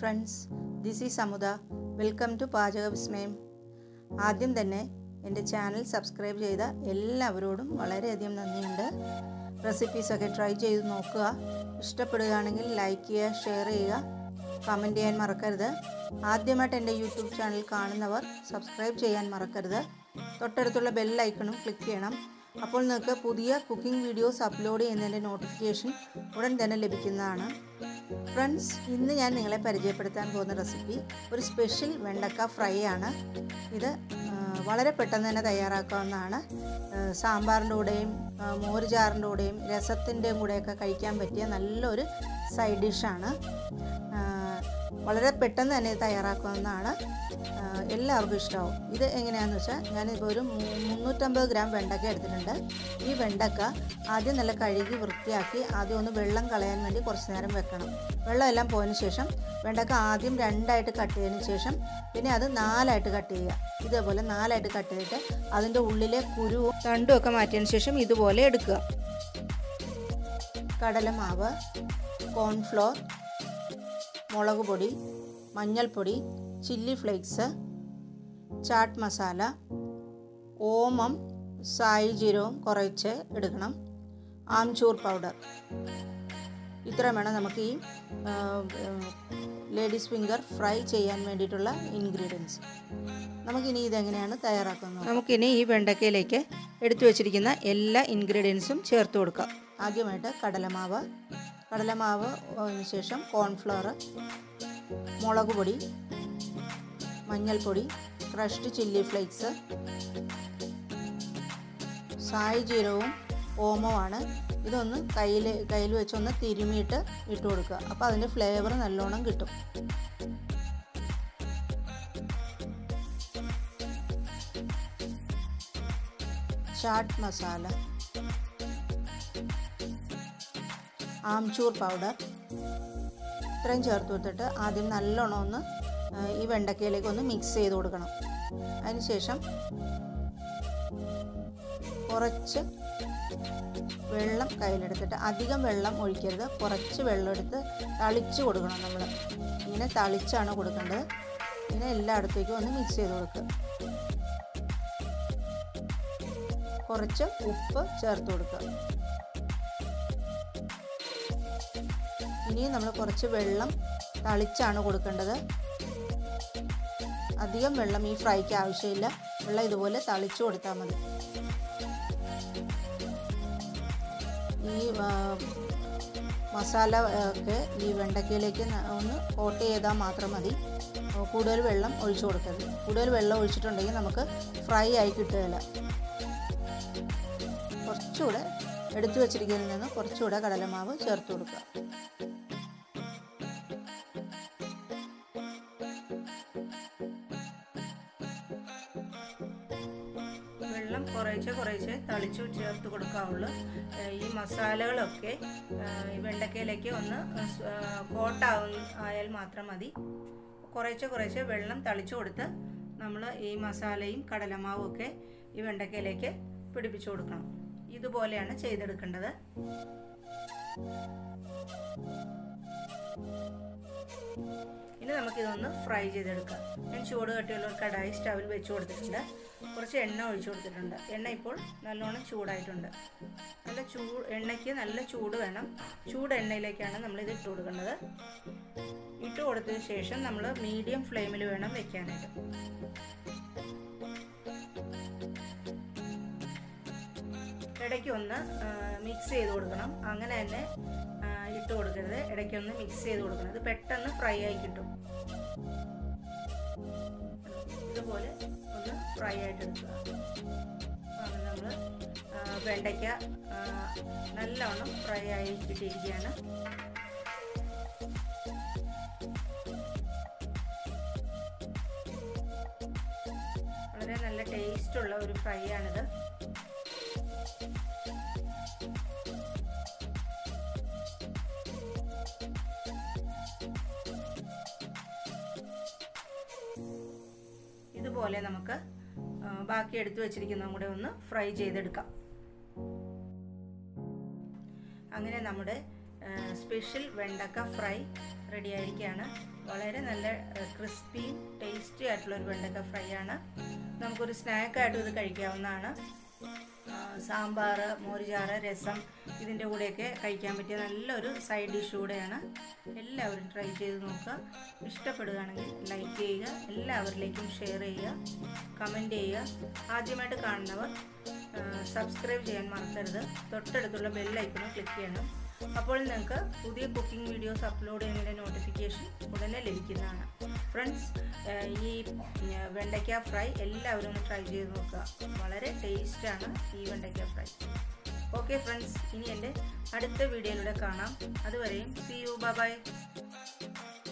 friends this is Amudha welcome to Pachaka Vismayam ആദ്യം തന്നെ എൻ്റെ ചാനൽ സബ്സ്ക്രൈബ് ചെയ്ത എല്ലാവരോടും വളരെയധികം നന്ദിയുണ്ട് റെസിപ്പീസൊക്കെ ട്രൈ ചെയ്ത് നോക്കുക ഇഷ്ടപ്പെടുകയാണെങ്കിൽ ലൈക്ക് ചെയ്യുക ഷെയർ ചെയ്യുക കമൻറ്റ് ചെയ്യാൻ മറക്കരുത് ആദ്യമായിട്ട് എൻ്റെ യൂട്യൂബ് ചാനൽ കാണുന്നവർ സബ്സ്ക്രൈബ് ചെയ്യാൻ മറക്കരുത് തൊട്ടടുത്തുള്ള ബെൽ ഐക്കണും ക്ലിക്ക് ചെയ്യണം അപ്പോൾ നിങ്ങൾക്ക് പുതിയ കുക്കിംഗ് വീഡിയോസ് അപ്ലോഡ് ചെയ്യുന്നതിൻ്റെ നോട്ടിഫിക്കേഷൻ ഉടൻ തന്നെ ലഭിക്കുന്നതാണ് ഫ്രണ്ട്സ് ഇന്ന് ഞാൻ നിങ്ങളെ പരിചയപ്പെടുത്താൻ പോകുന്ന റെസിപ്പി ഒരു സ്പെഷ്യൽ വെണ്ടക്ക ഫ്രൈ ആണ് ഇത് ആ, വളരെ പെട്ടെന്ന് തന്നെ തയ്യാറാക്കാവുന്നതാണ് ആ, സാമ്പാറിൻ്റെ കൂടെയും ആ, മോരുചാറിൻ്റെ കൂടെയും രസത്തിൻ്റെയും കൂടെയൊക്കെ കഴിക്കാൻ പറ്റിയ നല്ലൊരു സൈഡ് ഡിഷാണ് വളരെ പെട്ടെന്ന് തന്നെ ഇത് തയ്യാറാക്കാവുന്നതാണ് ആ, എല്ലാവർക്കും ഇഷ്ടമാവും ഇത് എങ്ങനെയാണെന്ന് വെച്ചാൽ ഞാനിപ്പോൾ ഒരു മു- മുന്നൂറ്റമ്പത് ഗ്രാം വെണ്ടക്ക എടുത്തിട്ടുണ്ട് ഈ വെണ്ടക്ക ആദ്യം നല്ല കഴുകി വൃത്തിയാക്കി ആദ്യം ഒന്ന് വെള്ളം കളയാൻ വേണ്ടി കുറച്ച് നേരം വെക്കണം വെള്ളം എല്ലാം പോയതിന് ശേഷം വെണ്ടക്ക ആദ്യം രണ്ടായിട്ട് കട്ട് ചെയ്തതിന് ശേഷം പിന്നെ അത് നാലായിട്ട് കട്ട് ചെയ്യുക ഇതേപോലെ നാലായിട്ട് കട്ട് ചെയ്തിട്ട് അതിൻ്റെ ഉള്ളിലെ കുരുവും തണ്ടും ഒക്കെ മാറ്റിയതിന് ശേഷം ഇതുപോലെ എടുക്കുക കടലമാവ് കോൺഫ്ലോർ മുളക് പൊടി മഞ്ഞൾപ്പൊടി ചില്ലി ഫ്ലേക്സ് ചാട്ട് മസാല ഓമം സായി ജീരവും കുറച്ച് എടുക്കണം ആംചൂർ പൗഡർ ഇത്രയും വേണം നമുക്ക് ഈ ലേഡീസ് ഫിംഗർ ഫ്രൈ ചെയ്യാൻ വേണ്ടിയിട്ടുള്ള ഇൻഗ്രീഡിയൻസ് നമുക്കിനി ഇതെങ്ങനെയാണ് തയ്യാറാക്കുന്നത് നമുക്കിനി ഈ വെണ്ടക്കയിലേക്ക് എടുത്തു വച്ചിരിക്കുന്ന എല്ലാ ഇൻഗ്രീഡിയൻസും ചേർത്ത് കൊടുക്കാം ആദ്യമായിട്ട് കടലമാവ് കടലമാവ് അതിന് ശേഷം കോൺഫ്ലവർ മുളക് പൊടി മഞ്ഞൾപ്പൊടി ക്രഷ്ഡ് ചില്ലി ഫ്ലേക്സ് സായി ജീരവും ഓമമാണ് ഇതൊന്ന് കയ്യിൽ കയ്യിൽ വെച്ചൊന്ന് തിരുമിയിട്ട് ഇട്ട് കൊടുക്കുക അപ്പോൾ അതിൻ്റെ ഫ്ലേവർ നല്ലോണം കിട്ടും ചാട്ട് മസാല ആംചൂർ പൗഡർ ഇത്രയും ചേർത്ത് കൊടുത്തിട്ട് ആദ്യം നല്ലോണം ഒന്ന് ആ, ഈ വെണ്ടക്കയിലേക്ക് ഒന്ന് മിക്സ് ചെയ്ത് കൊടുക്കണം അതിനുശേഷം കുറച്ച് വെള്ളം കയ്യിലെടുത്തിട്ട് അധികം വെള്ളം ഒഴിക്കരുത് കുറച്ച് വെള്ളം എടുത്ത് തളിച്ച് കൊടുക്കണം നമ്മൾ ഇങ്ങനെ തളിച്ചാണ് കൊടുക്കേണ്ടത് ഇങ്ങനെ എല്ലായിടത്തേക്കും ഒന്ന് മിക്സ് ചെയ്ത് കൊടുക്കുക കുറച്ച് ഉപ്പ് ചേർത്ത് കൊടുക്കുക ഇനിയും നമ്മൾ കുറച്ച് വെള്ളം തളിച്ചാണ് കൊടുക്കേണ്ടത് അധികം വെള്ളം ഈ ഫ്രൈക്ക് ആവശ്യമില്ല വെള്ളം ഇതുപോലെ തളിച്ചു കൊടുത്താൽ മതി ഈ ആ, മസാല ആ, ഒക്കെ ഈ വെണ്ടക്കയിലേക്ക് ന- ഒന്ന് കോട്ട് ചെയ്താൽ മാത്രം മതി ആ, കൂടുതൽ വെള്ളം ഒഴിച്ചു കൊടുക്കരുത് കൂടുതൽ വെള്ളം ഒഴിച്ചിട്ടുണ്ടെങ്കിൽ നമുക്ക് ഫ്രൈ ആയി കിട്ടുകയില്ല കുറച്ചുകൂടെ എടുത്തു വച്ചിരിക്കുന്നതിൽ നിന്ന് കുറച്ചുകൂടെ കടലമാവ് ചേർത്ത് കൊടുക്കുക വെള്ളം കുറേശ്ശെ കുറേശ്ശെ തളിച്ചു ചേർത്ത് കൊടുക്കാവുള്ളൂ ഏഹ് ഈ മസാലകളൊക്കെ ഏഹ് ഈ വെണ്ടക്കയിലേക്ക് ഒന്ന് കോട്ടാവും ആയാൽ മാത്രം മതി കുറേശ്ശെ കുറേശ്ശെ വെള്ളം തളിച്ചു കൊടുത്ത് നമ്മൾ ഈ മസാലയും കടലമാവും ഒക്കെ ഈ വെണ്ടക്കയിലേക്ക് പിടിപ്പിച്ചു കൊടുക്കണം ഇതുപോലെയാണ് ചെയ്തെടുക്കേണ്ടത് ഇനി നമുക്കിതൊന്ന് ഫ്രൈ ചെയ്തെടുക്കാം ഞാൻ ചൂട് കട്ടിയുള്ള ഒരു കടായി സ്റ്റവിൽ വെച്ച് കൊടുത്തിട്ടുണ്ട് കുറച്ച് എണ്ണ ഒഴിച്ചു കൊടുത്തിട്ടുണ്ട് എണ്ണ ഇപ്പോൾ നല്ലോണം ചൂടായിട്ടുണ്ട് നല്ല ചൂ എണ്ണയ്ക്ക് നല്ല ചൂട് വേണം ചൂട് എണ്ണയിലേക്കാണ് നമ്മൾ ഇത് ഇട്ട് കൊടുക്കേണ്ടത് ഇട്ട് കൊടുത്തതിന് ശേഷം നമ്മൾ മീഡിയം ഫ്ലെയിമിൽ വേണം വെക്കാനായിട്ട് ഇടയ്ക്ക് ഒന്ന് മിക്സ് ചെയ്ത് കൊടുക്കണം അങ്ങനെ തന്നെ ആ, ഇട്ട് കൊടുക്കരുത് ഇടയ്ക്ക് ഒന്ന് മിക്സ് ചെയ്ത് കൊടുക്കണം ഇത് പെട്ടെന്ന് ഫ്രൈ ആയി കിട്ടും ഇതുപോലെ ഒന്ന് ഫ്രൈ ആയിട്ട് എടുക്കുക അങ്ങനെ നമ്മൾ വെണ്ടയ്ക്ക ആ, നല്ലവണ്ണം ഫ്രൈ ആയി കിട്ടിയിരിക്കുകയാണ് വളരെ നല്ല ടേസ്റ്റുള്ള ഒരു ഫ്രൈ ആണിത് ഇതുപോലെ നമുക്ക് ആ, ബാക്കി എടുത്തു വെച്ചിരിക്കുന്നതും കൂടെ ഒന്ന് ഫ്രൈ ചെയ്തെടുക്കാം അങ്ങനെ നമ്മുടെ സ്പെഷ്യൽ വെണ്ടക്ക ഫ്രൈ റെഡി ആയിരിക്കുകയാണ് വളരെ നല്ല ക്രിസ്പി ടേസ്റ്റി ആയിട്ടുള്ള ഒരു വെണ്ടക്ക ഫ്രൈ ആണ് നമുക്കൊരു സ്നാക്കായിട്ടും ഇത് കഴിക്കാവുന്നതാണ് സാമ്പാർ മോരുചാറ് രസം ഇതിൻ്റെ കൂടെയൊക്കെ കഴിക്കാൻ പറ്റിയ നല്ലൊരു സൈഡ് ഡിഷ് കൂടെയാണ് എല്ലാവരും ട്രൈ ചെയ്ത് നോക്കുക ഇഷ്ടപ്പെടുകയാണെങ്കിൽ ലൈക്ക് ചെയ്യുക എല്ലാവരിലേക്കും ഷെയർ ചെയ്യുക കമൻറ്റ് ചെയ്യുക ആദ്യമായിട്ട് കാണുന്നവർ സബ്സ്ക്രൈബ് ചെയ്യാൻ മറക്കരുത് തൊട്ടടുത്തുള്ള ബെല്ലൈക്കണും ക്ലിക്ക് ചെയ്യണം അപ്പോൾ നിങ്ങൾക്ക് പുതിയ കുക്കിംഗ് വീഡിയോസ് അപ്ലോഡ് ചെയ്യുന്നതിൻ്റെ നോട്ടിഫിക്കേഷൻ ഉടനെ ലഭിക്കുന്നതാണ് ഫ്രണ്ട്സ് ഈ വെണ്ടയ്ക്ക ഫ്രൈ എല്ലാവരും ഒന്ന് ട്രൈ ചെയ്ത് നോക്കുക വളരെ ടേസ്റ്റാണ് ഈ വെണ്ടയ്ക്ക ഫ്രൈ ഓക്കെ ഫ്രണ്ട്സ് ഇനി എൻ്റെ അടുത്ത വീഡിയോയിലൂടെ കാണാം അതുവരെയും സി യു ബൈ